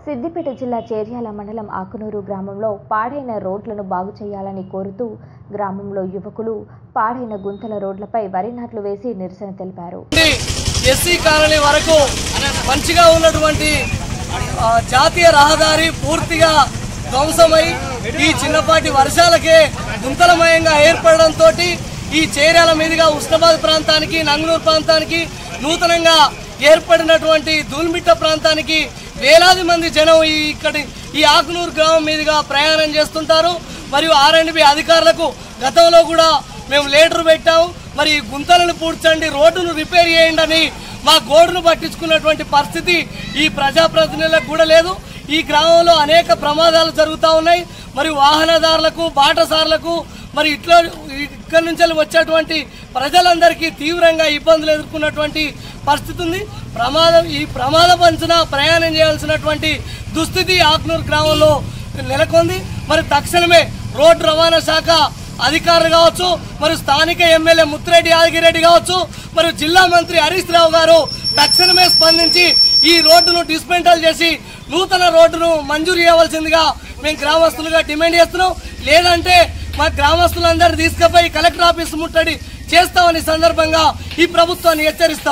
సిద్దిపేట జిల్లా చేర్యాల మండలం ఆకునూరు గ్రామంలో పాడైన రోడ్లను బాగు చేయాలని కోరుతూ గ్రామంలో యువకులు పాడైన గుంతల రోడ్లపై వరి నాట్లు వేసి నిరసన తెలిపారు నుండి ఎస్సీ కాలనీ వరకు మంచిగా ఉన్నటువంటి ఆ, జాతీయ రహదారి పూర్తిగా ధ్వంసమై ఈ చిన్నపాటి వర్షాలకే గుంతలమయంగా ఏర్పడడంతో ఈ చేర్యాల మీదుగా ఉస్నాబాద్ ప్రాంతానికి నంగనూరు ప్రాంతానికి నూతనంగా ఏర్పడినటువంటి దూల్మిట్ట ప్రాంతానికి వేలాది మంది జనం ఈ ఇక్కడి ఈ ఆకునూరు గ్రామం మీదుగా ప్రయాణం చేస్తుంటారు మరియు ఆర్ఎండ్బి అధికారులకు గతంలో కూడా మేము లేటర్ పెట్టాము మరి ఈ గుంతలను పూడ్చండి రోడ్డును రిపేర్ చేయండి అని మా గోడును పట్టించుకున్నటువంటి పరిస్థితి ఈ ప్రజాప్రతినిధులకు కూడా లేదు ఈ గ్రామంలో అనేక ప్రమాదాలు జరుగుతూ ఉన్నాయి మరి వాహనదారులకు బాటసార్లకు మరి ఇట్లా ఇక్కడి నుంచి వచ్చేటువంటి ప్రజలందరికీ తీవ్రంగా ఇబ్బందులు ఎదుర్కొన్నటువంటి పరిస్థితి ఉంది ప్రమాదం ఈ ప్రమాద పంచున ప్రయాణం చేయాల్సినటువంటి దుస్థితి ఆక్నూరు గ్రామంలో నెలకొంది మరి తక్షణమే రోడ్డు రవాణా శాఖ అధికారులు కావచ్చు మరి స్థానిక ఎమ్మెల్యే ముత్తిరెడ్డి యాదగిరెడ్డి కావచ్చు మరి జిల్లా మంత్రి హరీష్ రావు గారు తక్షణమే స్పందించి ఈ రోడ్డును డిస్మెంటల్ చేసి నూతన రోడ్డును మంజూరు చేయవలసిందిగా మేము గ్రామస్తులుగా డిమాండ్ చేస్తున్నాం లేదంటే మా గ్రామస్తులందరూ తీసుకుపోయి కలెక్టర్ ఆఫీస్ ముట్టడి చేస్తామని సందర్భంగా ఈ ప్రభుత్వాన్ని హెచ్చరిస్తాం